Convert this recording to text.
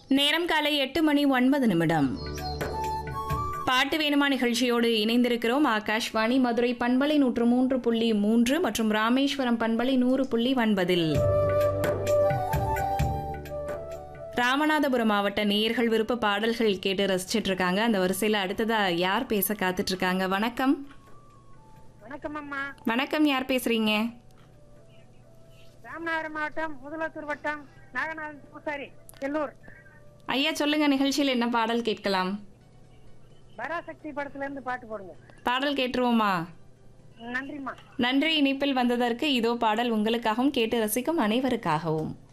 நேரம் காலை எட்டு மணி ஒன்பது நிமிடம் பாட்டு வேணுமா நிகழ்ச்சியோடு இணைந்திருக்கிறோம் ஆகாஷ்வாணி மதுரை பண்பலை நூற்று மூன்று புள்ளி மூன்று மற்றும் ராமேஸ்வரம் பண்பலை நூறு புள்ளி ஒன்பதில் ராமநாதபுரம் மாவட்ட நேயர்கள் விருப்ப பாடல்கள் கேட்டு ரசிச்சிட்டு இருக்காங்க அந்த வரிசையில் அடுத்ததா யார் பேச காத்துட்டு இருக்காங்க வணக்கம் வணக்கம் அம்மா வணக்கம் யார் பேசுறீங்க ராமநாதபுரம் மாவட்டம் முதலத்தூர் வட்டம் நாகநாதன் பூசாரி எல்லூர் ஐயா சொல்லுங்க நிகழ்ச்சியில் என்ன பாடல் கேட்கலாம் பராசக்தி படத்துல இருந்து பாட்டு போடுங்க பாடல் கேட்டுருவோமா நன்றிம்மா நன்றி இணைப்பில் வந்ததற்கு இதோ பாடல் உங்களுக்காகவும் கேட்டு ரசிக்கும் அனைவருக்காகவும்